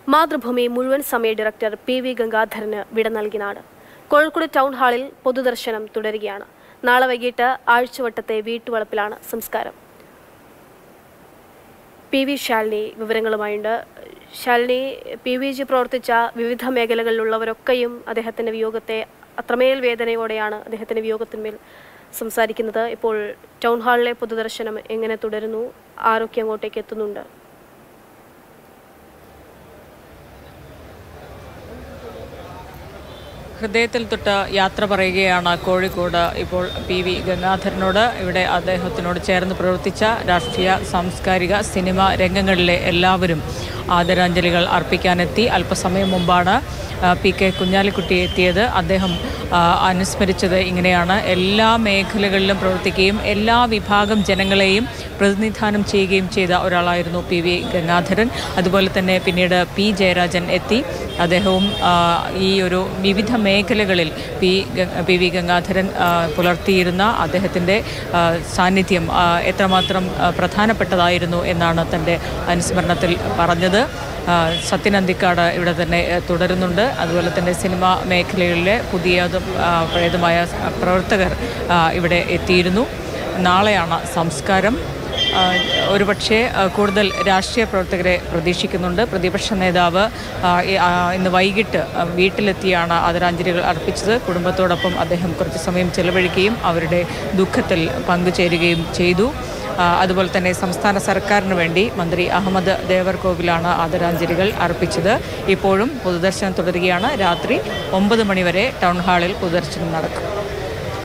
മാതൃഭൂമി മുഴുവൻ സമയ director P V ഗംഗാധരന് വിട നൽകി നാട് കോഴിക്കോട് ടൗൺ ഹാളിൽ പൊതുദർശനം തുടരുകയാണ് നാളെ വൈകിട്ട് ആഴ്ചവട്ടത്തെ വീട്ടുവളപ്പിലാണ് സംസ്കാരം പി വി ശാലിനി വിവരങ്ങളുമായുണ്ട് ശാലിനി പി വി ജി പ്രവർത്തിച്ച വിവിധ മേഖലകളിലുള്ളവരൊക്കെയും അദ്ദേഹത്തിൻ്റെ വിയോഗത്തെ അത്രമേൽ വേദനയോടെയാണ് അദ്ദേഹത്തിൻ്റെ വിയോഗത്തിന്മേൽ സംസാരിക്കുന്നത് ഇപ്പോൾ ടൗൺ ഹാളിലെ പൊതുദർശനം എങ്ങനെ തുടരുന്നു ആരൊക്കെ അങ്ങോട്ടേക്ക് എത്തുന്നുണ്ട് ഹൃദയത്തിൽ തൊട്ട് യാത്ര പറയുകയാണ് കോഴിക്കോട് ഇപ്പോൾ പി വി ഗംഗാധരനോട് ഇവിടെ അദ്ദേഹത്തിനോട് ചേർന്ന് പ്രവർത്തിച്ച രാഷ്ട്രീയ സാംസ്കാരിക സിനിമ രംഗങ്ങളിലെ എല്ലാവരും ആദരാഞ്ജലികൾ അർപ്പിക്കാനെത്തി അല്പസമയം മുമ്പാണ് ആ, പി കെ കുഞ്ഞാലിക്കുട്ടി എത്തിയത് അദ്ദേഹം ആ, അനുസ്മരിച്ചത് ഇങ്ങനെയാണ് എല്ലാ മേഖലകളിലും പ്രവർത്തിക്കുകയും എല്ലാ വിഭാഗം ജനങ്ങളെയും പ്രതിനിധാനം ചെയ്യുകയും ചെയ്ത ഒരാളായിരുന്നു പി വി ഗംഗാധരൻ അതുപോലെ തന്നെ പിന്നീട് പി ജയരാജൻ എത്തി അദ്ദേഹവും ആ, ഈ ഒരു വിവിധ മേഖലകളിൽ പി ഗ- പി വി ഗംഗാധരൻ ആ, പുലർത്തിയിരുന്ന അദ്ദേഹത്തിൻ്റെ ആ, സാന്നിധ്യം ആ, എത്രമാത്രം ആ, പ്രധാനപ്പെട്ടതായിരുന്നു എന്നാണ് തൻ്റെ അനുസ്മരണത്തിൽ പറഞ്ഞത് ആ, സത്യൻ അന്തിക്കാട് ഇവിടെ തന്നെ ആ, തുടരുന്നുണ്ട് അതുപോലെ തന്നെ സിനിമ മേഖലകളിലെ പുതിയതും ആ, പഴയതുമായ പ്രവർത്തകർ ആ, ഇവിടെ എത്തിയിരുന്നു നാളെയാണ് സംസ്കാരം ആ, ഒരുപക്ഷെ ആ, കൂടുതൽ രാഷ്ട്രീയ പ്രവർത്തകരെ പ്രതീക്ഷിക്കുന്നുണ്ട് പ്രതിപക്ഷ നേതാവ് ആ, ഈ, ആ, ഇന്ന് വൈകിട്ട് ആ, വീട്ടിലെത്തിയാണ് ആദരാഞ്ജലികൾ അർപ്പിച്ചത് കുടുംബത്തോടൊപ്പം അദ്ദേഹം കുറച്ച് സമയം ചെലവഴിക്കുകയും അവരുടെ ദുഃഖത്തിൽ പങ്കുചേരുകയും ചെയ്തു ആ, അതുപോലെ തന്നെ സംസ്ഥാന സർക്കാരിന് വേണ്ടി മന്ത്രി അഹമ്മദ് ദേവർകോവിലാണ് ആദരാഞ്ജലികൾ അർപ്പിച്ചത് ഇപ്പോഴും പൊതുദർശനം തുടരുകയാണ് രാത്രി ഒമ്പത് മണിവരെ ടൗൺ ഹാളിൽ പൊതുദർശനം നടക്കും